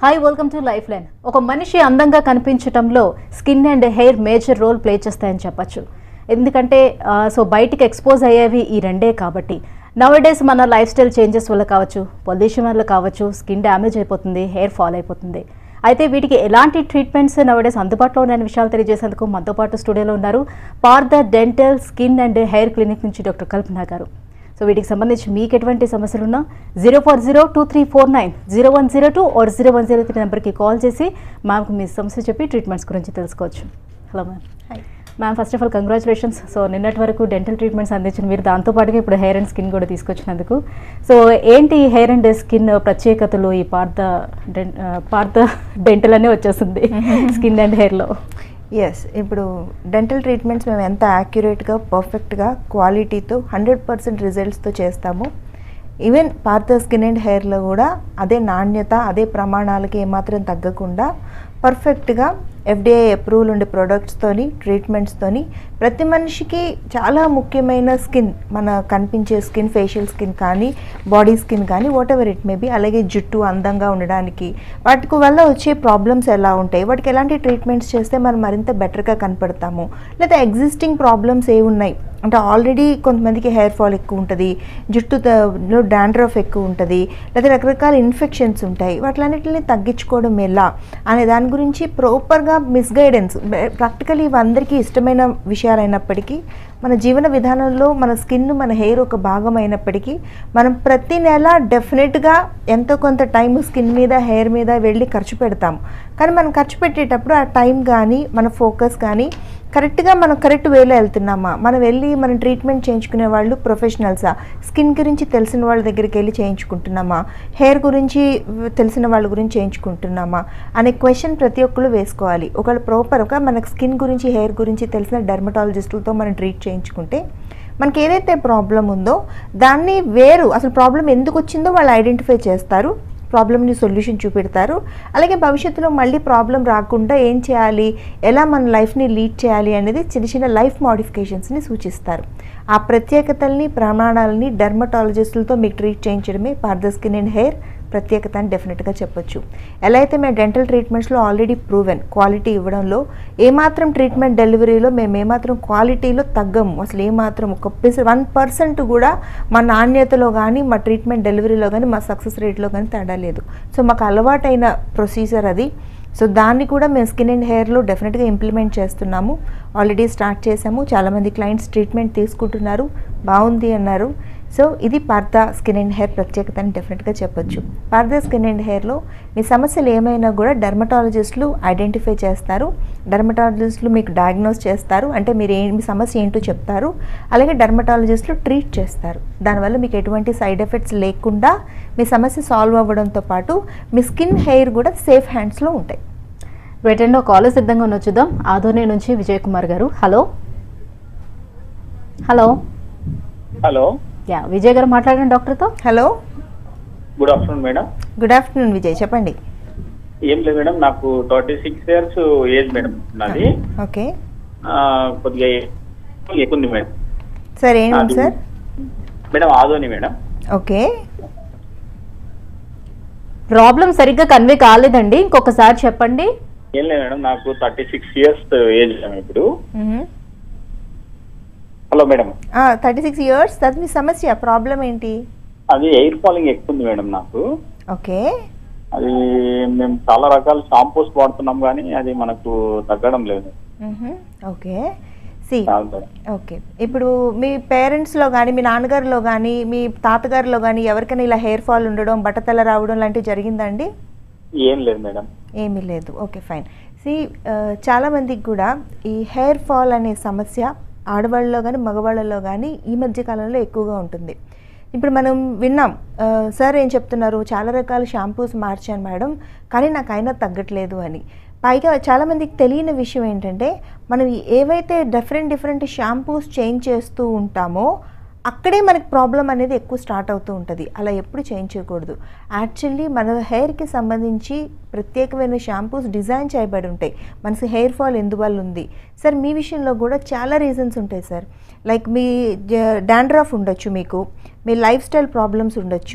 Hi welcome to life line ఒక మనిషి అందంగా కనిపించటంలో skin and hair major role play చేస్తాయని చెప్పచ్చు ఎందుకంటే సో బయటికి ఎక్స్పోజ్ అయ్యేవి ఈ రెండే కాబట్టి నవడేస్ మన లైఫ్ స్టైల్ చేంజెస్ వల్ల కావచ్చు పొల్యూషన్ వల్ల కావచ్చు స్కిన్ డ్యామేజ్ అయిపోతుంది హెయిర్ ఫాల్ అయిపోతుంది అయితే వీటికి ఎలాంటి ట్రీట్మెంట్స్ నవడేస్ అందుబాటులో ఉన్న విషయాలు తెలియజేసేందుకు మనతో పాటు స్టూడియోలో ఉన్నారు Partha dental skin and hair clinic నుంచి డాక్టర్ కల్పన గారు సో వీటికి సంబంధించి మీకు ఎటువంటి సమస్యలు ఉన్నా zero four zero two three four nine zero one zero two or zero one zero three నెంబర్కి కాల్ చేసి మ్యామ్కి మీ సమస్య చెప్పి ట్రీట్మెంట్స్ గురించి తెలుసుకోవచ్చు hello ma'am ma'am first of all congratulations so నిన్నటి వరకు డెంటల్ ట్రీట్మెంట్స్ అందించిన మీరు దాంతోపాటుగా ఇప్పుడు హెయిర్ అండ్ స్కిన్ కూడా తీసుకొచ్చినందుకు సో ఏంటి ఈ హెయిర్ అండ్ స్కిన్ ప్రత్యేకతలు ఈ పార్థ డెన్ పార్థ డెంటల్ అనే వచ్చేస్తుంది స్కిన్ అండ్ హెయిర్లో ఎస్ ఇప్పుడు డెంటల్ ట్రీట్మెంట్స్ మేము ఎంత యాక్యురేట్గా పర్ఫెక్ట్గా క్వాలిటీతో హండ్రెడ్ పర్సెంట్ రిజల్ట్స్తో చేస్తాము ఈవెన్ పార్థ స్కిన్ అండ్ హెయిర్లో కూడా అదే నాణ్యత అదే ప్రమాణాలకి ఏమాత్రం తగ్గకుండా పర్ఫెక్ట్గా ఎఫ్డిఐ అప్రూవల్ ఉండే ప్రొడక్ట్స్తోని ట్రీట్మెంట్స్తోని ప్రతి మనిషికి చాలా ముఖ్యమైన స్కిన్ మన కనిపించే స్కిన్ ఫేషియల్ స్కిన్ కానీ బాడీ స్కిన్ కానీ whatever it may be అలాగే జుట్టు అందంగా ఉండడానికి వాటికి వల్ల వచ్చే ప్రాబ్లమ్స్ ఎలా ఉంటాయి వాటికి ఎలాంటి ట్రీట్మెంట్స్ చేస్తే మనం మరింత బెటర్గా కనపడతాము లేదా ఎగ్జిస్టింగ్ ప్రాబ్లమ్స్ ఏ ఉన్నాయి అంటే ఆల్రెడీ కొంతమందికి హెయిర్ ఫాల్ ఎక్కువ ఉంటుంది జుట్టులో డాండ్రఫ్ ఎక్కువ ఉంటుంది లేదా రకరకాల ఇన్ఫెక్షన్స్ ఉంటాయి వాటిలన్నిటిని తగ్గించుకోవడం ఎలా అనే దాని గురించి ప్రాపర్గా మిస్గైడెన్స్ ప్రాక్టికలీ ఇవి అందరికీ ఇష్టమైన విషయాలైనప్పటికీ మన జీవన విధానంలో మన స్కిన్ మన హెయిర్ ఒక భాగం అయినప్పటికీ మనం ప్రతి నెల డెఫినెట్గా ఎంతో కొంత టైం స్కిన్ మీద హెయిర్ మీద వెళ్ళి ఖర్చు పెడతాం కానీ మనం ఖర్చు పెట్టేటప్పుడు ఆ టైం కానీ మన ఫోకస్ కానీ కరెక్ట్గా మనం కరెక్ట్ వేలో వెళ్తున్నామా మనం వెళ్ళి మనం ట్రీట్మెంట్ చేయించుకునే వాళ్ళు ప్రొఫెషనల్సా స్కిన్ గురించి తెలిసిన వాళ్ళ దగ్గరికి వెళ్ళి చేయించుకుంటున్నామా హెయిర్ గురించి తెలిసిన వాళ్ళ గురించి చేయించుకుంటున్నామా అనే క్వశ్చన్ ప్రతి ఒక్కరు వేసుకోవాలి ఒకవేళ ప్రాపర్గా మనకు స్కిన్ గురించి హెయిర్ గురించి తెలిసిన డెర్మటాలజిస్టులతో మనం ట్రీట్ చేయించుకుంటే మనకి ఏదైతే ప్రాబ్లం ఉందో దాన్ని వేరు అసలు ప్రాబ్లం ఎందుకు వచ్చిందో వాళ్ళు ఐడెంటిఫై చేస్తారు ప్రాబ్లమ్ని సొల్యూషన్ చూపెడతారు అలాగే భవిష్యత్తులో మళ్ళీ ప్రాబ్లం రాకుండా ఏం చేయాలి ఎలా మన లైఫ్ని లీడ్ చేయాలి అనేది చిన్న చిన్న లైఫ్ మాడిఫికేషన్స్ని సూచిస్తారు ఆ ప్రత్యేకతల్ని ప్రమాణాలని డెర్మటాలజిస్టులతో మీకు ట్రీట్ చేయించడమే పార్ద స్కిన్ అండ్ హెయిర్ ప్రత్యేకత అని డెఫినెట్గా చెప్పొచ్చు ఎలా అయితే మేము డెంటల్ ట్రీట్మెంట్స్లో ఆల్రెడీ ప్రూవెన్ క్వాలిటీ ఇవ్వడంలో ఏమాత్రం ట్రీట్మెంట్ డెలివరీలో మేము ఏమాత్రం క్వాలిటీలో తగ్గము అసలు ఏమాత్రం ఒక వన్ పర్సెంట్ కూడా మా నాణ్యతలో కానీ మా ట్రీట్మెంట్ డెలివరీలో కానీ మా సక్సెస్ రేట్లో కానీ తేడా లేదు సో మాకు అలవాటైన ప్రొసీజర్ అది సో దాన్ని కూడా మేము స్కిన్ అండ్ హెయిర్లో డెఫినెట్గా ఇంప్లిమెంట్ చేస్తున్నాము ఆల్రెడీ స్టార్ట్ చేసాము చాలామంది క్లయింట్స్ ట్రీట్మెంట్ తీసుకుంటున్నారు బాగుంది అన్నారు సో ఇది పార్థ స్కిన్ అండ్ హెయిర్ ప్రత్యేకత అని డెఫినెట్గా చెప్పొచ్చు పార్థ స్కిన్ అండ్ హెయిర్లో మీ సమస్యలు ఏమైనా కూడా డెర్మటాలజిస్టులు ఐడెంటిఫై చేస్తారు డెర్మటాలజిస్టులు మీకు డయాగ్నోస్ చేస్తారు అంటే మీరు ఏ మీ సమస్య ఏంటో చెప్తారు అలాగే డెర్మటాలజిస్టులు ట్రీట్ చేస్తారు దానివల్ల మీకు ఎటువంటి సైడ్ ఎఫెక్ట్స్ లేకుండా మీ సమస్య సాల్వ్ అవ్వడంతో పాటు మీ స్కిన్ హెయిర్ కూడా సేఫ్ హ్యాండ్స్లో ఉంటాయి వెటెండో కాలేజ్ సిద్ధంగా ఉన్న చూద్దాం ఆధోని నుంచి Vijay Kumar garu hello hello hello yeah Vijay garu మాట్లాడండి డాక్టర్తో hello good afternoon madam good afternoon Vijay చెప్పండి ఏం లేదు మేడం నాకు thirty six years age madam నాది ఓకే ఆ, కొద్దిగా ఎక్కువ ఉంది మేడం సార్ ఏంటి అది- sir madam Adoni madam okay problem సరిగ్గా కన్వే కాలేదండి ఇంకొకసారి చెప్పండి ఏం లేదు మేడం నాకు thirty six years age madam ఇప్పుడు hello madam thirty six years అది మీ సమస్య ప్రాబ్లం ఏంటి అది ఎయిర్ ఫాలింగ్ ఎక్కువ ఉంది మేడం నాకు ఓకే అది మేము చాలా రకాల షాంపూస్ వాడుతున్నాం కానీ అది మనకు తగ్గడం లేదు ఓకే సి చాలా మేడం. ఓకే ఇప్పుడు మీ పేరెంట్స్లో కానీ మీ నాన్నగారిలో కానీ మీ తాతగారిలో కానీ ఎవరికైనా ఇలా హెయిర్ ఫాల్ ఉండడం బట్టతల రావడం లాంటివి జరిగిందండి ఏం లేదు మేడం ఏమీ లేదు ఓకే ఫైన్ సి చాలామందికి కూడా ఈ హెయిర్ ఫాల్ అనే సమస్య ఆడవాళ్ళలో కానీ మగవాళ్ళలో కానీ ఈ మధ్య కాలంలో ఎక్కువగా ఉంటుంది ఇప్పుడు మనం విన్నాం ఆ, సార్ ఏం చెప్తున్నారు చాలా రకాల షాంపూస్ మార్చాను మేడం కానీ నాకు అయినా తగ్గట్లేదు అని పైగా చాలామందికి తెలియని విషయం ఏంటంటే మనం ఏవైతే డిఫరెంట్ డిఫరెంట్ షాంపూస్ చేంజ్ చేస్తూ ఉంటామో అక్కడే మనకి ప్రాబ్లం అనేది ఎక్కువ స్టార్ట్ అవుతూ ఉంటుంది అలా ఎప్పుడు చేంజ్ చేయకూడదు యాక్చువల్లీ మన హెయిర్కి సంబంధించి ప్రత్యేకమైన షాంపూస్ డిజైన్ చేయబడి ఉంటాయి మనకి హెయిర్ ఫాల్ ఎందువల్ల ఉంది సార్ మీ విషయంలో కూడా చాలా రీజన్స్ ఉంటాయి సార్ లైక్ మీ డాండ్రఫ్ ఉండొచ్చు మీకు మీ లైఫ్ స్టైల్ ప్రాబ్లమ్స్ ఉండొచ్చు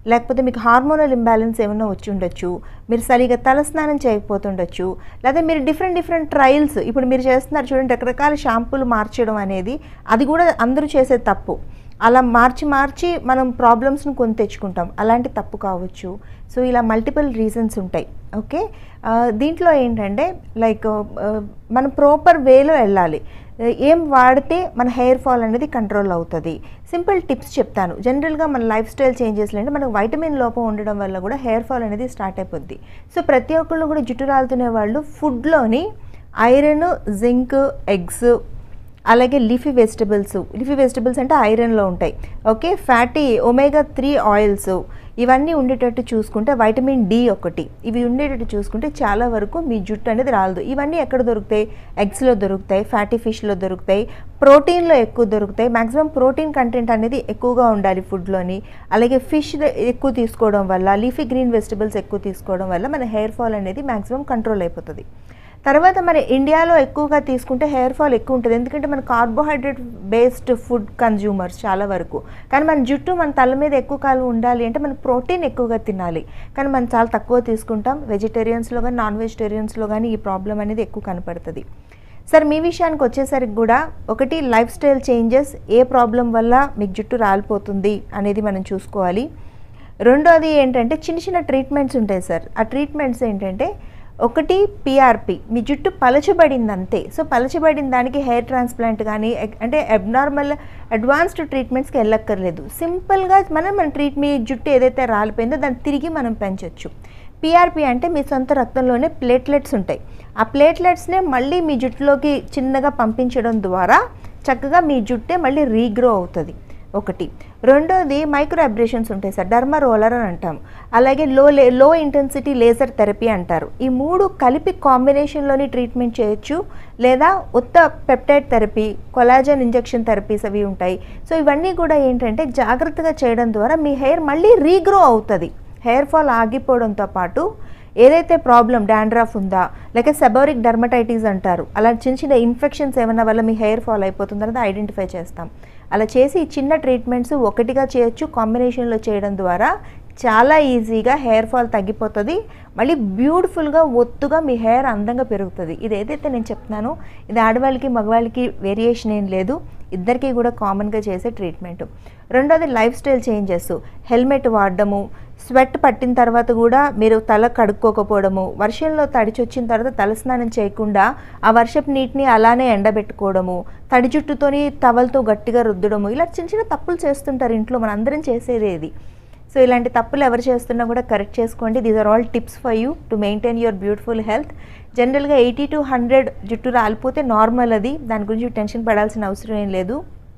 లేకపోతే మీకు హార్మోనల్ ఇంబ్యాలెన్స్ ఏమైనా వచ్చి ఉండొచ్చు మీరు సరిగా తలస్నానం చేయకపోతుండొచ్చు లేదా మీరు డిఫరెంట్ డిఫరెంట్ ట్రయల్స్ ఇప్పుడు మీరు చేస్తున్నారు చూడండి రకరకాల షాంపూలు మార్చడం అనేది అది కూడా అందరూ చేసే తప్పు అలా మార్చి మార్చి మనం ప్రాబ్లమ్స్ను కొని తెచ్చుకుంటాం అలాంటి తప్పు కావచ్చు సో ఇలా మల్టిపుల్ రీజన్స్ ఉంటాయి ఓకే ఆ, దీంట్లో ఏంటంటే లైక్ మనం ప్రాపర్ వేలో వెళ్ళాలి ఏం వాడితే మన హెయిర్ ఫాల్ అనేది కంట్రోల్ అవుతుంది సింపుల్ టిప్స్ చెప్తాను జనరల్గా మన లైఫ్ స్టైల్ చేంజెస్లో అంటే మనకు వైటమిన్ లోపం ఉండడం వల్ల కూడా హెయిర్ ఫాల్ అనేది స్టార్ట్ అయిపోద్ది సో ప్రతి ఒక్కళ్ళు కూడా జుట్టు రాలుతునే వాళ్ళు ఫుడ్లోని ఐరన్ జింక్ ఎగ్స్ అలాగే లీఫీ వెజిటబుల్స్ లీఫీ వెజిటబుల్స్ అంటే ఐరన్లో ఉంటాయి okay fatty omega three oils ఇవన్నీ ఉండేటట్టు చూసుకుంటే వైటమిన్ డి ఒకటి ఇవి ఉండేటట్టు చూసుకుంటే చాలా వరకు మీ జుట్టు అనేది రాలదు ఇవన్నీ ఎక్కడ దొరుకుతాయి ఎగ్స్లో దొరుకుతాయి ఫ్యాటీ ఫిష్లో దొరుకుతాయి ప్రోటీన్లో ఎక్కువ దొరుకుతాయి మ్యాక్సిమం ప్రోటీన్ కంటెంట్ అనేది ఎక్కువగా ఉండాలి ఫుడ్లోని అలాగే ఫిష్ ఎక్కువ తీసుకోవడం వల్ల లీఫీ గ్రీన్ వెజిటబుల్స్ ఎక్కువ తీసుకోవడం వల్ల మన హెయిర్ ఫాల్ అనేది మ్యాక్సిమం కంట్రోల్ అయిపోతుంది తర్వాత మన ఇండియాలో ఎక్కువగా తీసుకుంటే హెయిర్ ఫాల్ ఎక్కువ ఉంటుంది ఎందుకంటే మన కార్బోహైడ్రేట్ బేస్డ్ ఫుడ్ కన్జ్యూమర్స్ చాలా వరకు కానీ మన జుట్టు మన తల మీద ఎక్కువ కాలం ఉండాలి అంటే మనం ప్రోటీన్ ఎక్కువగా తినాలి కానీ మనం చాలా తక్కువ తీసుకుంటాం వెజిటేరియన్స్లో కానీ నాన్ వెజిటేరియన్స్లో కానీ ఈ ప్రాబ్లం అనేది ఎక్కువ కనపడుతుంది సార్ మీ విషయానికి వచ్చేసరికి కూడా ఒకటి లైఫ్ స్టైల్ చేంజెస్ ఏ ప్రాబ్లం వల్ల మీకు జుట్టు రాలిపోతుంది అనేది మనం చూసుకోవాలి రెండోది ఏంటంటే చిన్న చిన్న ట్రీట్మెంట్స్ ఉంటాయి సార్ ఆ ట్రీట్మెంట్స్ ఏంటంటే ఒకటి పిఆర్పి మీ జుట్టు పలచబడింది అంతే సో పలచబడిన దానికి హెయిర్ ట్రాన్స్ప్లాంట్ కానీ ఎక్- అంటే అబ్నార్మల్ అడ్వాన్స్డ్ ట్రీట్మెంట్స్కి వెళ్ళక్కర్లేదు సింపుల్గా మనం మన ట్రీట్ మీ జుట్టు ఏదైతే రాలిపోయిందో దాన్ని తిరిగి మనం పెంచవచ్చు పిఆర్పి అంటే మీ సొంత రక్తంలోనే ప్లేట్లెట్స్ ఉంటాయి ఆ ప్లేట్లెట్స్నే మళ్ళీ మీ జుట్టులోకి చిన్నగా పంపించడం ద్వారా చక్కగా మీ జుట్టే మళ్ళీ రీగ్రో అవుతుంది ఒకటి రెండోది మైక్రో అబ్రేషన్స్ ఉంటాయి సార్ డర్మా రోలర్ అని అంటాం అలాగే లో లే లో ఇంటెన్సిటీ లేజర్ థెరపీ అంటారు ఈ మూడు కలిపి కాంబినేషన్లోని ట్రీట్మెంట్ చేయొచ్చు లేదా ఉత్త peptide therapy collagen injection therapies అవి ఉంటాయి సో ఇవన్నీ కూడా ఏంటంటే జాగ్రత్తగా చేయడం ద్వారా మీ హెయిర్ మళ్ళీ రీగ్రో అవుతుంది హెయిర్ ఫాల్ ఆగిపోవడంతో పాటు ఏదైతే ప్రాబ్లం డాండ్రాఫ్ ఉందా లేక సెబోరిక్ డర్మటైటిస్ అంటారు అలా చిన్న చిన్న ఇన్ఫెక్షన్స్ ఏమైనా వల్ల మీ హెయిర్ ఫాల్ అయిపోతుంది అనేది ఐడెంటిఫై చేస్తాం అలా చేసి ఈ చిన్న ట్రీట్మెంట్స్ ఒకటిగా చేయొచ్చు కాంబినేషన్లో చేయడం ద్వారా చాలా ఈజీగా హెయిర్ ఫాల్ తగ్గిపోతుంది మళ్ళీ బ్యూటిఫుల్గా ఒత్తుగా మీ హెయిర్ అందంగా పెరుగుతుంది ఇది ఏదైతే నేను చెప్తున్నానో ఇది ఆడవాళ్ళకి మగవాళ్ళకి వేరియేషన్ ఏం లేదు ఇద్దరికీ కూడా కామన్గా చేసే ట్రీట్మెంట్ రెండోది లైఫ్ స్టైల్ చేంజెస్ హెల్మెట్ వాడడము స్వెట్ పట్టిన తర్వాత కూడా మీరు తల కడుక్కోకపోవడము వర్షంలో తడిచి వచ్చిన తర్వాత తలస్నానం చేయకుండా ఆ వర్షపు నీటిని అలానే ఎండబెట్టుకోవడము తడి జుట్టుతోని టవల్తో గట్టిగా రుద్దడము ఇలా చిన్న చిన్న తప్పులు చేస్తుంటారు ఇంట్లో మన అందరం చేసేదే ఇది సో ఇలాంటి తప్పులు ఎవరు చేస్తున్నా కూడా కరెక్ట్ చేసుకోండి these are all tips for you to maintain your beautiful health జనరల్గా ఎయిటీ టు హండ్రెడ్ జుట్టు రాలిపోతే నార్మల్ అది దాని గురించి టెన్షన్ పడాల్సిన అవసరం ఏం లేదు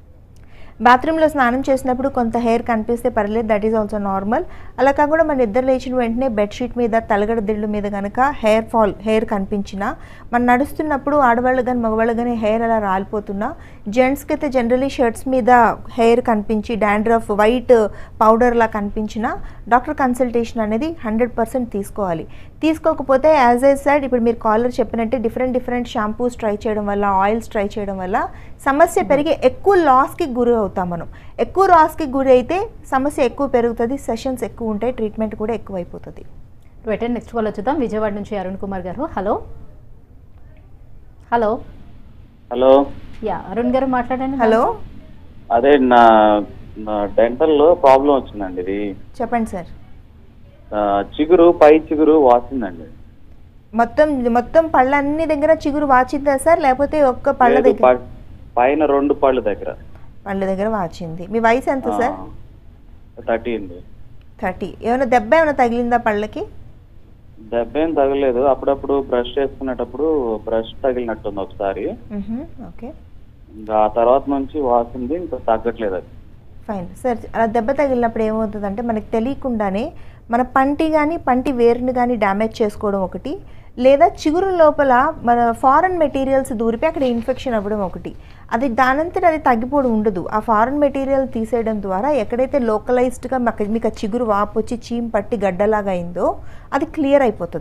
బాత్రూంలో స్నానం చేసినప్పుడు కొంత హెయిర్ కనిపిస్తే పర్లేదు దట్ ఈజ్ ఆల్సో నార్మల్ అలా కాకుండా మన నిద్ర లేచిన వెంటనే బెడ్షీట్ మీద తలగడ దిళ్ళు మీద కనుక హెయిర్ ఫాల్ హెయిర్ కనిపించినా మనం నడుస్తున్నప్పుడు ఆడవాళ్ళు కానీ మగవాళ్ళు కానీ హెయిర్ అలా రాలిపోతున్నా జెంట్స్కి అయితే జనరలీ షర్ట్స్ మీద హెయిర్ కనిపించి డాండ్రఫ్ వైట్ పౌడర్లా కనిపించినా డాక్టర్ కన్సల్టేషన్ అనేది హండ్రెడ్ పర్సెంట్ తీసుకోవాలి తీసుకోకపోతే యాజ్ ఏ సైడ్ ఇప్పుడు మీరు కాలర్ చెప్పినట్టే డిఫరెంట్ డిఫరెంట్ షాంపూస్ ట్రై చేయడం వల్ల ఆయిల్స్ ట్రై చేయడం వల్ల సమస్య పెరిగి ఎక్కువ లాస్కి గురి అవుతాం మనం ఎక్కువ లాస్కి గురి అయితే సమస్య ఎక్కువ పెరుగుతుంది సెషన్స్ ఎక్కువ ఉంటాయి ట్రీట్మెంట్ కూడా ఎక్కువ అయిపోతుంది వెంటనే నెక్స్ట్ కాల్ వచ్చుదాం విజయవాడ నుంచి Arun Kumar garu hello hello hello yeah Arun garu మాట్లాడండి హలో అదే నా నా డెంటల్ లో ప్రాబ్లం వచ్చిందండి ఇది చెప్పండి సార్ ఆ, చిగురు పై చిగురు వాసిందండి మొత్తం మొత్తం పళ్ళన్ని దగ్గర చిగురు వాచిందా సార్ లేకపోతే ఒక్క పళ్ళ లేదు, దగ్గర ప- పైన రెండు పళ్ళు దగ్గర పళ్ళ దగ్గర వాచింది మీ వయసు ఎంత సార్ థర్టీ అండి థర్టీ ఏమైనా దెబ్బ ఏమైనా తగిలిందా పళ్ళకి దెబ్బ ఏం తగలేదు అప్పుడప్పుడు బ్రష్ చేసుకునేటప్పుడు బ్రష్ తగిలినట్టుంది ఒకసారి ఓకే ఇంకా ఆ తర్వాత నుంచి వాసింది ఇంకా తగ్గట్లేదు అది ఫైన్ సార్ అలా దెబ్బ తగిలినప్పుడు ఏమవుతుందంటే మనకి తెలియకుండానే మన పంటి కానీ పంటి వేరుని కానీ డ్యామేజ్ చేసుకోవడం ఒకటి లేదా చిగురు లోపల మన ఫారెన్ మెటీరియల్స్ దూరిపోయి అక్కడ ఇన్ఫెక్షన్ అవ్వడం ఒకటి అది దానంతట అది తగ్గిపోవడం ఉండదు ఆ ఫారెన్ మెటీరియల్ తీసేయడం ద్వారా ఎక్కడైతే లోకలైజ్డ్గా మీకు ఆ చిగురు వాపు వచ్చి చీమ్ పట్టి గడ్డలాగా అయిందో అది క్లియర్ అయిపోతుంది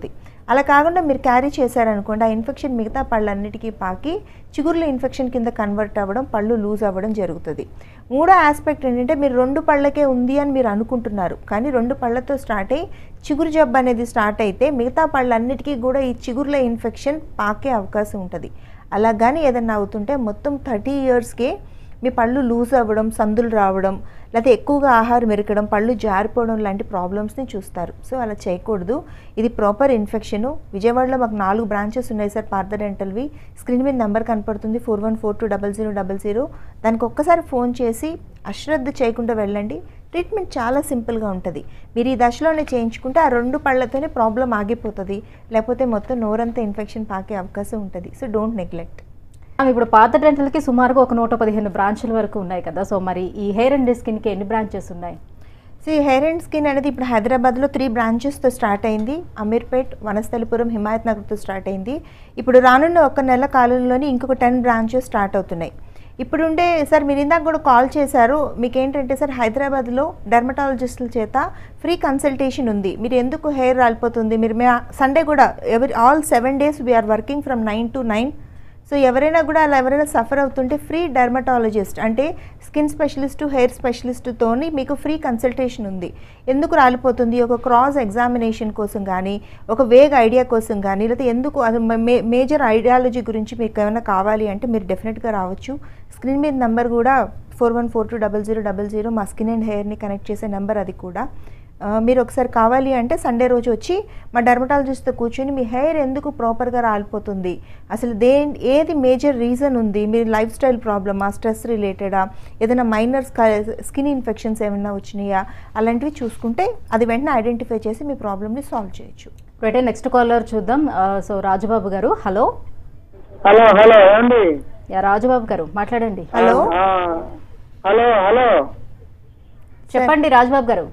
అలా కాకుండా మీరు క్యారీ చేశారనుకోండి ఆ ఇన్ఫెక్షన్ మిగతా పళ్ళన్నిటికీ పాకి చిగుర్ల ఇన్ఫెక్షన్ కింద కన్వర్ట్ అవ్వడం పళ్ళు లూజ్ అవ్వడం జరుగుతుంది మూడో ఆస్పెక్ట్ ఏంటంటే మీరు రెండు పళ్ళకే ఉంది అని మీరు అనుకుంటున్నారు కానీ రెండు పళ్ళతో స్టార్ట్ అయ్యి చిగురు జబ్బు అనేది స్టార్ట్ అయితే మిగతా పళ్ళన్నిటికీ కూడా ఈ చిగుర్ల ఇన్ఫెక్షన్ పాకే అవకాశం ఉంటుంది అలా కానీ ఏదన్నా అవుతుంటే మొత్తం థర్టీ ఇయర్స్కే మీ పళ్ళు లూజ్ అవ్వడం సందులు రావడం లేకపోతే ఎక్కువగా ఆహారం ఎరకడం పళ్ళు జారిపోవడం లాంటి ప్రాబ్లమ్స్ని చూస్తారు సో అలా చేయకూడదు ఇది ప్రాపర్ ఇన్ఫెక్షను విజయవాడలో మాకు నాలుగు బ్రాంచెస్ ఉన్నాయి సార్ పార్థ డెంటల్వి స్క్రీన్ మీద నెంబర్ కనపడుతుంది four one four two double zero double zero దానికి ఒక్కసారి ఫోన్ చేసి అశ్రద్ధ చేయకుండా వెళ్ళండి ట్రీట్మెంట్ చాలా సింపుల్గా ఉంటుంది మీరు ఈ దశలోనే చేయించుకుంటే ఆ రెండు పళ్ళతోనే ప్రాబ్లం ఆగిపోతుంది లేకపోతే మొత్తం నోరంతా ఇన్ఫెక్షన్ పాకే అవకాశం ఉంటుంది సో డోంట్ నెగ్లెక్ట్ ఆమె ఇప్పుడు పాత డెంటల్కి సుమారుగా ఒక నూట పదిహేను బ్రాంచుల వరకు ఉన్నాయి కదా సో మరి ఈ హెయిర్ అండ్ స్కిన్కి ఎన్ని బ్రాంచెస్ ఉన్నాయి సో ఈ హెయిర్ అండ్ స్కిన్ అనేది ఇప్పుడు హైదరాబాద్లో త్రీ బ్రాంచెస్తో స్టార్ట్ అయింది అమీర్పేట్ వనస్థలిపురం హిమాయత్ నగర్తో స్టార్ట్ అయింది ఇప్పుడు రానున్న ఒక నెల కాలంలోని ఇంకొక టెన్ బ్రాంచెస్ స్టార్ట్ అవుతున్నాయి ఇప్పుడుండే సార్ మీరు ఇందాక కూడా కాల్ చేశారు మీకు ఏంటంటే సార్ హైదరాబాద్లో డెర్మటాలజిస్టుల చేత ఫ్రీ కన్సల్టేషన్ ఉంది మీరు ఎందుకు హెయిర్ రాలిపోతుంది మీరు మే సండే కూడా ఎవరి all seven days we're working from nine to nine so ఎవరైనా కూడా అలా ఎవరైనా సఫర్ అవుతుంటే ఫ్రీ డెర్మటాలజిస్ట్ అంటే స్కిన్ స్పెషలిస్టు హెయిర్ స్పెషలిస్టుతోని మీకు ఫ్రీ కన్సల్టేషన్ ఉంది ఎందుకు రాలిపోతుంది ఒక క్రాస్ ఎగ్జామినేషన్ కోసం కానీ ఒక వేగ్ ఐడియా కోసం కానీ లేకపోతే ఎందుకు అది మే మేజర్ ఐడియాలజీ గురించి మీకు ఏమైనా కావాలి అంటే మీరు డెఫినెట్గా రావచ్చు స్క్రీన్ మీద నెంబర్ కూడా four one four two double zero double zero మా స్కిన్ అండ్ హెయిర్ని కనెక్ట్ చేసే నెంబర్ అది కూడా ఆ, మీరు ఒకసారి కావాలి అంటే సండే రోజు వచ్చి మా డర్మటాలజిస్ట్తో కూర్చొని మీ హెయిర్ ఎందుకు ప్రాపర్గా రాలిపోతుంది అసలు దే ఏది మేజర్ రీజన్ ఉంది మీరు లైఫ్ స్టైల్ ప్రాబ్లమా స్ట్రెస్ రిలేటెడా ఏదైనా మైనర్ స్కిన్ ఇన్ఫెక్షన్స్ ఏమైనా వచ్చినాయా అలాంటివి చూసుకుంటే అది వెంటనే ఐడెంటిఫై చేసి మీ ప్రాబ్లమ్ని సాల్వ్ చేయొచ్చు అయితే నెక్స్ట్ కాలర్ చూద్దాం ఆ, so Rajubabu garu hello hello hello ఏమండి యా రాజుబాబు గారు మాట్లాడండి హలో ఆ, హలో హలో చెప్పండి రాజుబాబు గారు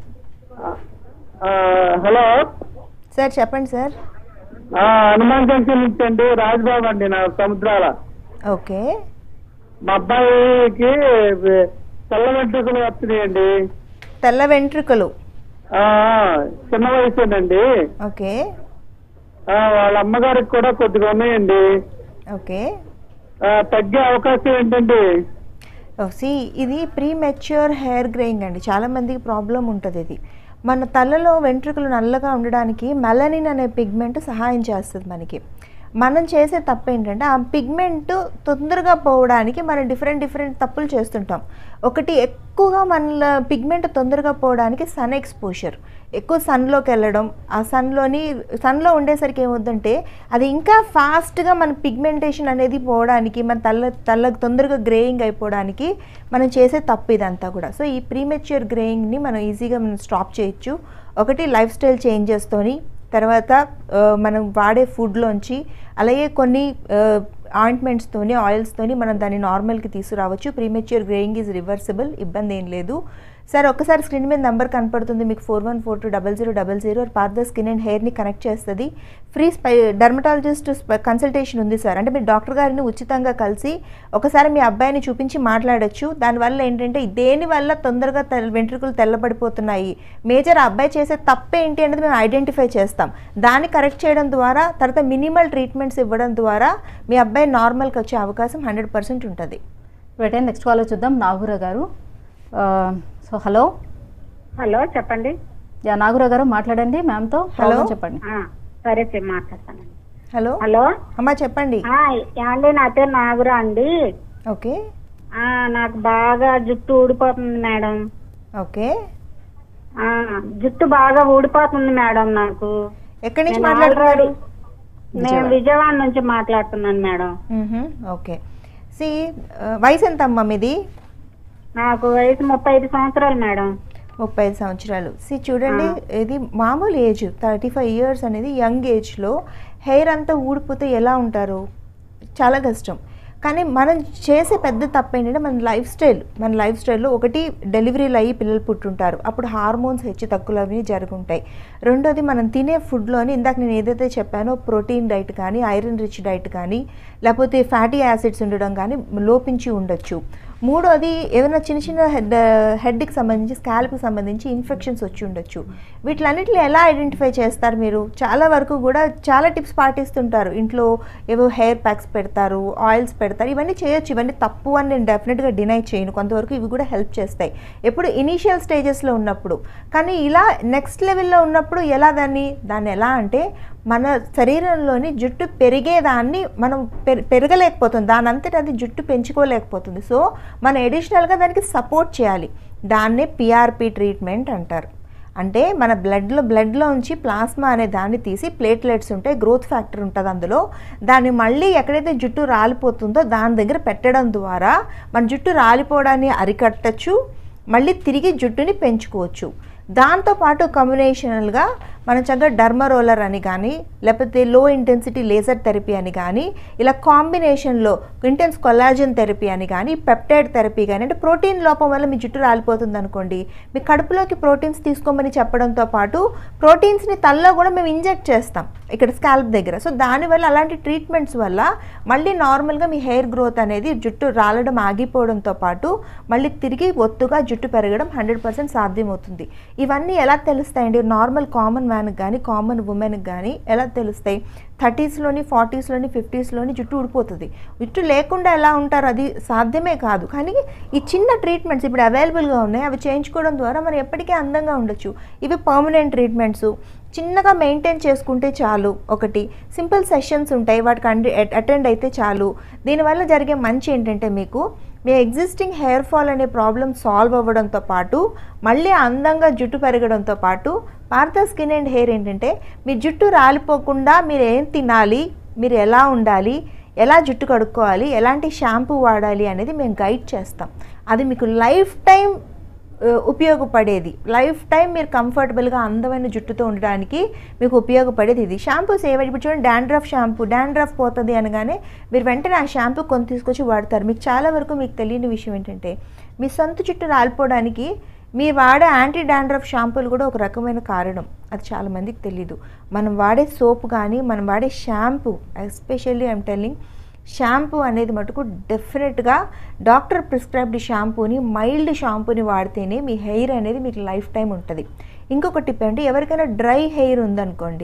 ఆ, హలో సార్ చెప్పండి సార్ ఆ, హనుమాన్ జంక్షన్ నుంచి అండి రాజ్బాబు అండి నా సముద్రాల ఓకే మా అబ్బాయికి తెల్ల వెంట్రుకలు వస్తున్నాయండి తెల్ల వెంట్రుకలు ఆ, చిన్న వయసేనండి ఓకే ఆ, వాళ్ళ అమ్మగారికి కూడా కొద్దిగా ఉన్నాయండి ఓకే ఆ, తగ్గే అవకాశం ఏంటండి సి ఇది ప్రీ మెచ్యూర్ హెయిర్ గ్రేయింగ్ అండి చాలా మందికి ప్రాబ్లం ఉంటుంది ఇది మన తలలో వెంట్రుకలు నల్లగా ఉండడానికి మెలనిన్ అనే పిగ్మెంట్ సహాయం చేస్తుంది మనకి మనం చేసే తప్పు ఏంటంటే ఆ పిగ్మెంట్ తొందరగా పోవడానికి మనం డిఫరెంట్ డిఫరెంట్ తప్పులు చేస్తుంటాం ఒకటి ఎక్కువగా మన పిగ్మెంట్ తొందరగా పోవడానికి సన్ ఎక్స్పోజర్ ఎక్కువ సన్లోకి వెళ్ళడం ఆ సన్లోని సన్లో ఉండేసరికి ఏమవుతుందంటే అది ఇంకా ఫాస్ట్గా మన పిగ్మెంటేషన్ అనేది పోవడానికి మన తల్ల తల్ల తొందరగా గ్రేయింగ్ అయిపోవడానికి మనం చేసే తప్పు ఇదంతా కూడా సో ఈ ప్రీమెచ్యూర్ గ్రేయింగ్ని మనం ఈజీగా మనం స్టాప్ చేయొచ్చు ఒకటి లైఫ్ స్టైల్ చేంజెస్తోని తర్వాత ఆ, మనం వాడే ఫుడ్లోంచి అలాగే కొన్ని ఆయింట్మెంట్స్తోని ఆయిల్స్తోని మనం దాన్ని నార్మల్కి తీసుకురావచ్చు ప్రీమెచ్యూర్ గ్రేయింగ్ ఈజ్ రివర్సిబుల్ ఇబ్బంది ఏం లేదు సార్ ఒక్కసారి స్క్రీన్ మీద నెంబర్ కనపడుతుంది మీకు four one four two double zero double zero Partha skin and హెయిర్ని కనెక్ట్ చేస్తుంది ఫ్రీ స్పై డర్మటాలజిస్ట్ కన్సల్టేషన్ ఉంది సార్ అంటే మీరు డాక్టర్ గారిని ఉచితంగా కలిసి ఒకసారి మీ అబ్బాయిని చూపించి మాట్లాడొచ్చు దానివల్ల ఏంటంటే దేనివల్ల తొందరగా తెల్ల వెంట్రుకలు తెల్లబడిపోతున్నాయి మేజర్ ఆ అబ్బాయి చేసే తప్పేంటి అనేది మేము ఐడెంటిఫై చేస్తాం దాన్ని కరెక్ట్ చేయడం ద్వారా తర్వాత మినిమల్ ట్రీట్మెంట్స్ ఇవ్వడం ద్వారా మీ అబ్బాయి నార్మల్కి వచ్చే అవకాశం హండ్రెడ్ పర్సెంట్ ఉంటుంది అయితే నెక్స్ట్ కాలర్ చూద్దాం నాగూర గారు ఆ, సో హలో హలో చెప్పండి యా నాగూర గారు మాట్లాడండి మ్యామ్తో హలో. ప్రాబ్లం చెప్పండి ఆ, సరే సార్ మాట్లాడతానండి హలో హలో అమ్మా చెప్పండి ఆ, ఏమండి నా పేరు నాగురా అండి ఓకే ఆ, నాకు బాగా జుట్టు ఊడిపోతుంది మేడం ఓకే ఆ, జుట్టు బాగా ఊడిపోతుంది మేడం నాకు ఎక్కడి నుంచి నేను మాట్లాడుతున్నారు already- నేను విజయవాడ నుంచి మాట్లాడుతున్నాను మేడం మ్మ్హ, ఓకే సి వయసు ఎంత అమ్మా మీది నాకు వయసు ముప్పై ఐదు సంవత్సరాలు మేడం ముప్పై ఐదు సంవత్సరాలు సి చూడండి ఇది మామూలు ఏజ్ థర్టీ ఫైవ్ ఇయర్స్ అనేది యంగ్ ఏజ్లో హెయిర్ అంతా ఊడిపోతే ఎలా ఉంటారు చాలా కష్టం కానీ మనం చేసే పెద్ద తప్పు ఏంటంటే మన లైఫ్ స్టైల్ మన లైఫ్ స్టైల్లో ఒకటి డెలివరీలు అయ్యి పిల్లలు పుట్టుంటారు అప్పుడు హార్మోన్స్ హెచ్చు తక్కువలు అవి జరుగుంటాయి రెండోది మనం తినే ఫుడ్లోని ఇందాక నేను ఏదైతే చెప్పానో ప్రోటీన్ డైట్ కానీ ఐరన్ రిచ్ డైట్ కానీ లేకపోతే ఫ్యాటీ యాసిడ్స్ ఉండడం కానీ లోపించి ఉండొచ్చు మూడోది ఏదైనా చిన్న చిన్న హెడ్ హెడ్కి సంబంధించి స్కాల్ప్కి సంబంధించి ఇన్ఫెక్షన్స్ వచ్చి ఉండొచ్చు వీటిలన్నిటిని ఎలా ఐడెంటిఫై చేస్తారు మీరు చాలా వరకు కూడా చాలా టిప్స్ పాటిస్తుంటారు ఇంట్లో ఏవో హెయిర్ ప్యాక్స్ పెడతారు ఆయిల్స్ పెడతారు ఇవన్నీ చేయొచ్చు ఇవన్నీ తప్పు అని నేను డెఫినెట్గా డినై చేయను కొంతవరకు ఇవి కూడా హెల్ప్ చేస్తాయి ఎప్పుడు ఇనీషియల్ స్టేజెస్లో ఉన్నప్పుడు కానీ ఇలా నెక్స్ట్ లెవెల్లో ఉన్నప్పుడు ఎలా దాన్ని దాన్ని ఎలా అంటే మన శరీరంలోని జుట్టు పెరిగేదాన్ని మనం పెర- పెరగలేకపోతుంది దాని అంతటా అది జుట్టు పెంచుకోలేకపోతుంది సో మనం ఎడిషనల్గా దానికి సపోర్ట్ చేయాలి దాన్నే పిఆర్పి ట్రీట్మెంట్ అంటారు అంటే మన బ్లడ్లో బ్లడ్లో ఉంచి ప్లాస్మా అనే దాన్ని తీసి ప్లేట్లెట్స్ ఉంటాయి గ్రోత్ ఫ్యాక్టర్ ఉంటుంది అందులో దాన్ని మళ్ళీ ఎక్కడైతే జుట్టు రాలిపోతుందో దాని దగ్గర పెట్టడం ద్వారా మన జుట్టు రాలిపోవడాన్ని అరికట్టచ్చు మళ్ళీ తిరిగి జుట్టుని పెంచుకోవచ్చు దాంతోపాటు కమ్యూనేషనల్గా మనం చక్కగా డర్మా రోలర్ అని కానీ లేకపోతే లో ఇంటెన్సిటీ లేజర్ థెరపీ అని కానీ ఇలా కాంబినేషన్లో ఇంటెన్స్ కొలాజన్ థెరపీ అని కానీ పెప్టైడ్ థెరపీ కానీ అంటే ప్రోటీన్ లోపం వల్ల మీ జుట్టు రాలిపోతుంది అనుకోండి మీ కడుపులోకి ప్రోటీన్స్ తీసుకోమని చెప్పడంతో పాటు ప్రోటీన్స్ని తల్లో కూడా మేము ఇంజెక్ట్ చేస్తాం ఇక్కడ స్కాల్ప్ దగ్గర సో దానివల్ల అలాంటి ట్రీట్మెంట్స్ వల్ల మళ్ళీ నార్మల్గా మీ హెయిర్ గ్రోత్ అనేది జుట్టు రాలడం ఆగిపోవడంతో పాటు మళ్ళీ తిరిగి ఒత్తుగా జుట్టు పెరగడం హండ్రెడ్ పర్సెంట్ సాధ్యమవుతుంది ఇవన్నీ ఎలా తెలుస్తాయండి నార్మల్ కామన్ మ్యాన్కి కానీ కామన్ ఉమెన్కి కానీ ఎలా తెలుస్తాయి థర్టీస్లోని ఫార్టీస్లోని ఫిఫ్టీస్లోని జుట్టు ఊడిపోతుంది జుట్టు లేకుండా ఎలా ఉంటారు అది సాధ్యమే కాదు కానీ ఈ చిన్న ట్రీట్మెంట్స్ ఇప్పుడు అవైలబుల్గా ఉన్నాయి అవి చేయించుకోవడం ద్వారా మనం ఎప్పటికీ అందంగా ఉండొచ్చు ఇవి పర్మనెంట్ ట్రీట్మెంట్స్ చిన్నగా మెయింటైన్ చేసుకుంటే చాలు ఒకటి సింపుల్ సెషన్స్ ఉంటాయి వాటికి అండి అటెండ్ అయితే చాలు దీనివల్ల జరిగే మంచి ఏంటంటే మీకు మీ ఎగ్జిస్టింగ్ హెయిర్ ఫాల్ అనే ప్రాబ్లం సాల్వ్ అవ్వడంతో పాటు మళ్ళీ అందంగా జుట్టు పెరగడంతో పాటు పార్థ స్కిన్ అండ్ హెయిర్ ఏంటంటే మీ జుట్టు రాలిపోకుండా మీరు ఏం తినాలి మీరు ఎలా ఉండాలి ఎలా జుట్టు కడుక్కోవాలి ఎలాంటి షాంపూ వాడాలి అనేది మేము గైడ్ చేస్తాం అది మీకు లైఫ్ టైం ఆ, ఉపయోగపడేది లైఫ్ టైం మీరు కంఫర్టబుల్గా అందమైన జుట్టుతో ఉండడానికి మీకు ఉపయోగపడేది ఇది షాంపూస్ ఏవి ఇప్పుడు చూడండి డాండ్రఫ్ షాంపూ డాండ్రఫ్ పోతుంది అనగానే మీరు వెంటనే ఆ షాంపూ కొని తీసుకొచ్చి వాడతారు మీకు చాలా వరకు మీకు తెలియని విషయం ఏంటంటే మీ సొంత జుట్టు రాలిపోవడానికి మీరు వాడే యాంటీ డాండ్రఫ్ షాంపూలు కూడా ఒక రకమైన కారణం అది చాలా మందికి తెలియదు మనం వాడే సోప్ కానీ మనం వాడే shampoo especially I'm telling shampoo అనేది మటుకు డెఫినెట్గా డాక్టర్ ప్రిస్క్రైబ్డ్ షాంపూని మైల్డ్ షాంపూని వాడితేనే మీ హెయిర్ అనేది మీకు లైఫ్ టైం ఉంటుంది ఇంకొక టిప్ ఏంటి ఎవరికైనా డ్రై హెయిర్ ఉందనుకోండి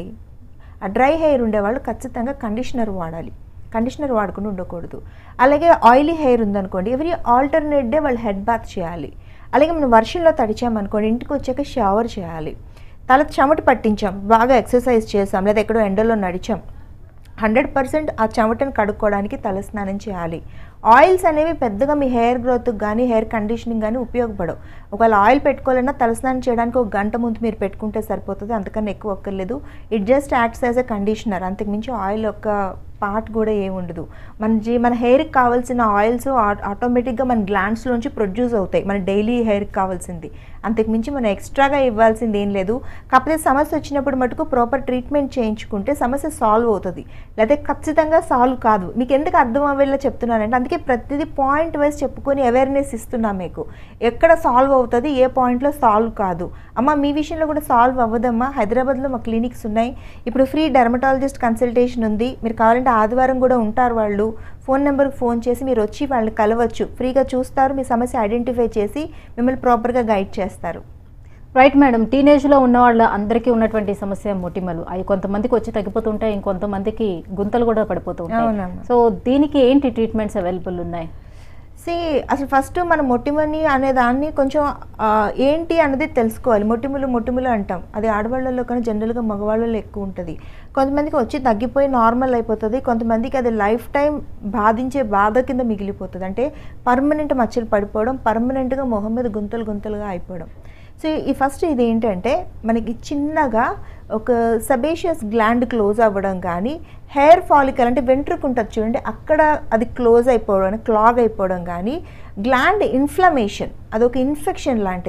ఆ డ్రై హెయిర్ ఉండేవాళ్ళు ఖచ్చితంగా కండిషనర్ వాడాలి కండిషనర్ వాడకుండా ఉండకూడదు అలాగే ఆయిలీ హెయిర్ ఉందనుకోండి ఎవరి ఆల్టర్నేట్ డే వాళ్ళు హెడ్ బాత్ చేయాలి అలాగే మనం వర్షంలో తడిచామనుకోండి ఇంటికి వచ్చాక షవర్ చేయాలి తల చెమట పట్టించాం బాగా ఎక్సర్సైజ్ చేసాం లేదా ఎక్కడో ఎండలో నడిచాం హండ్రెడ్ పర్సెంట్ ఆ చెమటను కడుక్కోవడానికి తలస్నానం చేయాలి ఆయిల్స్ అనేవి పెద్దగా మీ హెయిర్ గ్రోత్కి కానీ హెయిర్ కండిషనింగ్ కానీ ఉపయోగపడవు ఒకవేళ ఆయిల్ పెట్టుకోవాలన్నా తలస్నానం చేయడానికి ఒక గంట ముందు మీరు పెట్టుకుంటే సరిపోతుంది అంతకన్నా ఎక్కువ ఒక్కర్లేదు it just acts as a conditioner అంతకుమించి ఆయిల్ యొక్క పార్ట్ కూడా ఏముండదు మన జీ మన హెయిర్కి కావాల్సిన ఆయిల్స్ ఆటోమేటిక్గా మన గ్లాండ్స్లోంచి ప్రొడ్యూస్ అవుతాయి మన డైలీ హెయిర్కి కావాల్సింది అంతకుమించి మనం ఎక్స్ట్రాగా ఇవ్వాల్సింది ఏం లేదు కాకపోతే సమస్య వచ్చినప్పుడు మటుకు ప్రాపర్ ట్రీట్మెంట్ చేయించుకుంటే సమస్య సాల్వ్ అవుతుంది లేకపోతే ఖచ్చితంగా సాల్వ్ కాదు మీకు ఎందుకు అర్థం అవ్వేలా చెప్తున్నానంటే అందుకే ప్రతిదీ పాయింట్ వైజ్ చెప్పుకొని అవేర్నెస్ ఇస్తున్నా మీకు ఎక్కడ సాల్వ్ అవుతుంది ఏ పాయింట్లో సాల్వ్ కాదు అమ్మ మీ విషయంలో కూడా సాల్వ్ అవ్వదమ్మా హైదరాబాద్లో మా క్లినిక్స్ ఉన్నాయి ఇప్పుడు ఫ్రీ డెర్మటాలజిస్ట్ కన్సల్టేషన్ ఉంది మీరు కావాలంటే ఆదివారం కూడా ఉంటారు వాళ్ళు ఫోన్ నెంబర్కి ఫోన్ చేసి మీరు వచ్చి వాళ్ళని కలవచ్చు ఫ్రీగా చూస్తారు మీ సమస్య ఐడెంటిఫై చేసి మిమ్మల్ని ప్రాపర్గా గైడ్ చేస్తారు రైట్ మేడం టీనేజ్లో ఉన్న వాళ్ళ అందరికీ ఉన్నటువంటి సమస్య మొటిమలు అవి కొంతమందికి వచ్చి తగ్గిపోతుంటాయి ఇంకొంతమందికి గుంతలు కూడా పడిపోతూ ఉంటాయి అవునమ్మా. సో దీనికి ఏంటి ట్రీట్మెంట్స్ అవైలబుల్ ఉన్నాయి సి అసలు ఫస్ట్ మన మొటిమని అనే దాన్ని కొంచెం ఆ, ఏంటి అనేది తెలుసుకోవాలి మొటిములు మొటిములు అంటాం అది ఆడవాళ్ళలో కానీ జనరల్గా మగవాళ్ళలో ఎక్కువ ఉంటుంది కొంతమందికి వచ్చి తగ్గిపోయి నార్మల్ అయిపోతుంది కొంతమందికి అది లైఫ్ టైం బాధించే బాధ కింద మిగిలిపోతుంది అంటే పర్మనెంట్ మచ్చలు పడిపోవడం పర్మనెంట్గా మొహం మీద గుంతలు గుంతలుగా అయిపోవడం సో ఈ ఫస్ట్ ఇది ఏంటంటే మనకి చిన్నగా ఒక సబేషియస్ గ్లాండ్ క్లోజ్ అవ్వడం కానీ హెయిర్ ఫాలికల్ అంటే వెంట్రుకు ఉంటుంది చూడండి అక్కడ అది క్లోజ్ అయిపోవడం క్లాగ్ అయిపోవడం కానీ గ్లాండ్ ఇన్ఫ్లమేషన్ అదొక ఇన్ఫెక్షన్ లాంటిది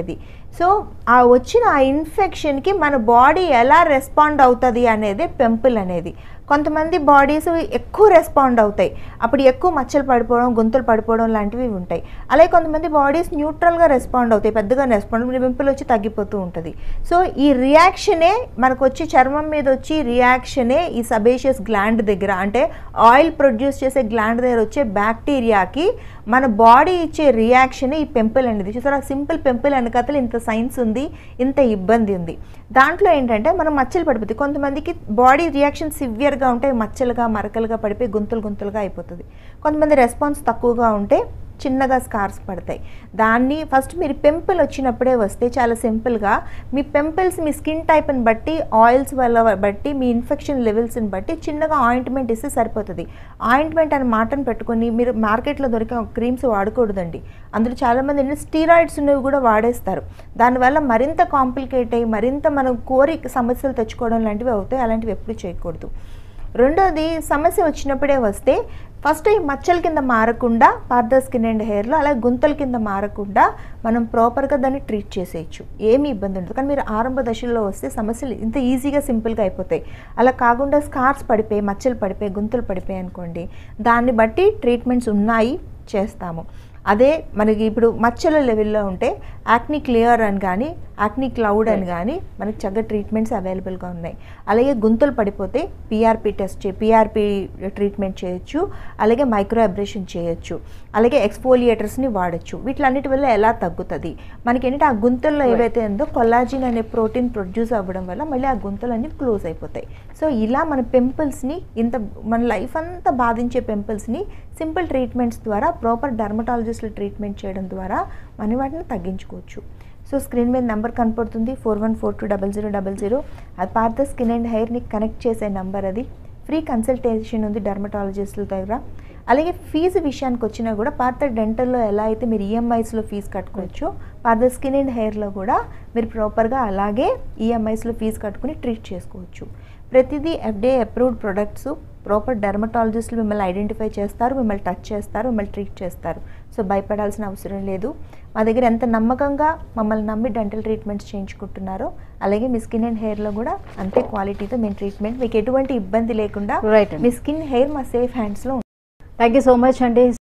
సో ఆ వచ్చిన ఆ ఇన్ఫెక్షన్కి మన బాడీ ఎలా రెస్పాండ్ అవుతుంది అనేది పెంపుల్ అనేది కొంతమంది బాడీస్ ఎక్కువ రెస్పాండ్ అవుతాయి అప్పుడు ఎక్కువ మచ్చలు పడిపోవడం గొంతులు పడిపోవడం లాంటివి ఉంటాయి అలాగే కొంతమంది బాడీస్ న్యూట్రల్గా రెస్పాండ్ అవుతాయి పెద్దగా రెస్పాండ్ పింపుల్ వచ్చి తగ్గిపోతూ ఉంటుంది సో ఈ రియాక్షనే మనకు వచ్చి చర్మం మీద వచ్చి రియాక్షనే ఈ సబేషియస్ గ్లాండ్ దగ్గర అంటే ఆయిల్ ప్రొడ్యూస్ చేసే గ్లాండ్ దగ్గర వచ్చే బ్యాక్టీరియాకి మన బాడీ ఇచ్చే రియాక్షన్ ఈ పెంపుల్ అనేది చూసారా సింపుల్ పెంపుల్ వెనకతలు ఇంత సైన్స్ ఉంది ఇంత ఇబ్బంది ఉంది దాంట్లో ఏంటంటే మనం మచ్చలు పడిపోతాయి కొంతమందికి బాడీ రియాక్షన్ సివియర్గా ఉంటే మచ్చలుగా మరకలుగా పడిపోయి గుంతలు గుంతలుగా అయిపోతుంది కొంతమంది రెస్పాన్స్ తక్కువగా ఉంటే చిన్నగా స్కార్స్ పడతాయి దాన్ని ఫస్ట్ మీరు పెంపుల్ వచ్చినప్పుడే వస్తే చాలా సింపుల్గా మీ పెంపుల్స్ మీ స్కిన్ టైప్ని బట్టి ఆయిల్స్ వల్ల బట్టి మీ ఇన్ఫెక్షన్ లెవెల్స్ని బట్టి చిన్నగా ఆయింట్మెంట్ ఇస్తే సరిపోతుంది ఆయింట్మెంట్ అనే మాటను పెట్టుకొని మీరు మార్కెట్లో దొరికే క్రీమ్స్ వాడకూడదండి అందులో చాలామంది ఏంటంటే స్టీరాయిడ్స్ ఉన్నవి కూడా వాడేస్తారు దానివల్ల మరింత కాంప్లికేట్ అయ్యి మరింత మనం కోరి సమస్యలు తెచ్చుకోవడం లాంటివి అవుతాయి అలాంటివి ఎప్పుడు చేయకూడదు రెండోది సమస్య వచ్చినప్పుడే వస్తే ఫస్ట్ ఈ మచ్చల కింద మారకుండా పార్ద స్కిన్ అండ్ హెయిర్లో అలాగే గుంతల కింద మారకుండా మనం ప్రాపర్గా దాన్ని ట్రీట్ చేసేయచ్చు ఏమీ ఇబ్బంది ఉండదు కానీ మీరు ఆరంభ దశల్లో వస్తే సమస్యలు ఇంత ఈజీగా సింపుల్గా అయిపోతాయి అలా కాకుండా స్కార్స్ పడిపోయి మచ్చలు పడిపోయి గుంతలు పడిపోయి అనుకోండి దాన్ని బట్టి ట్రీట్మెంట్స్ ఉన్నాయి చేస్తాము అదే మనకి ఇప్పుడు మచ్చల లెవెల్లో ఉంటే యాక్ని క్లియర్ అని కానీ యాక్ని క్లౌడ్ అని కానీ మనకి చక్కగా ట్రీట్మెంట్స్ అవైలబుల్గా ఉన్నాయి అలాగే గుంతలు పడిపోతే పిఆర్పి టెస్ట్ చే పిఆర్పి ట్రీట్మెంట్ చేయొచ్చు అలాగే మైక్రో అబ్రేషన్ చేయొచ్చు అలాగే ఎక్స్ఫోలియేటర్స్ని వాడచ్చు వీటిలన్నిటి వల్ల ఎలా తగ్గుతుంది మనకి ఏంటంటే ఆ గుంతల్లో ఏవైతే ఉందో కొల్లాజిన్ అనే ప్రోటీన్ ప్రొడ్యూస్ అవ్వడం వల్ల మళ్ళీ ఆ గుంతలన్నీ క్లోజ్ అయిపోతాయి సో ఇలా మన పింపుల్స్ని ఇంత మన లైఫ్ అంతా బాధించే పింపుల్స్ని సింపుల్ ట్రీట్మెంట్స్ ద్వారా ప్రాపర్ డర్మటాలజిస్ట్ల ట్రీట్మెంట్ చేయడం ద్వారా మనం వాటిని తగ్గించుకోవచ్చు సో స్క్రీన్ మీద నెంబర్ కనపడుతుంది four one four two double zero double zero అది పార్త స్కిన్ అండ్ హెయిర్ని కనెక్ట్ చేసే నెంబర్ అది ఫ్రీ కన్సల్టేషన్ ఉంది డర్మటాలజిస్టుల దగ్గర అలాగే ఫీజు విషయానికి వచ్చినా కూడా పార్త డెంటల్లో ఎలా అయితే మీరు ఈఎంఐస్లో ఫీజు కట్టుకోవచ్చో పార్త స్కిన్ అండ్ హెయిర్లో కూడా మీరు ప్రాపర్గా అలాగే ఈఎంఐస్లో ఫీజు కట్టుకుని ట్రీట్ చేసుకోవచ్చు ప్రతిదీ ఎఫ్డే అప్రూవ్డ్ ప్రొడక్ట్స్ ప్రాపర్ డెర్మటాలజిస్టులు మిమ్మల్ని ఐడెంటిఫై చేస్తారు మిమ్మల్ని టచ్ చేస్తారు మిమ్మల్ని ట్రీట్ చేస్తారు సో భయపడాల్సిన అవసరం లేదు మా దగ్గర ఎంత నమ్మకంగా మమ్మల్ని నమ్మి డెంటల్ ట్రీట్మెంట్స్ చేయించుకుంటున్నారో అలాగే మీ స్కిన్ అండ్ హెయిర్లో కూడా అంతే క్వాలిటీతో మేము ట్రీట్మెంట్ మీకు ఎటువంటి ఇబ్బంది లేకుండా Right అండి. మీ స్కిన్ హెయిర్ మా సేఫ్ హ్యాండ్స్లో థ్యాంక్ యూ సో మచ్ అండి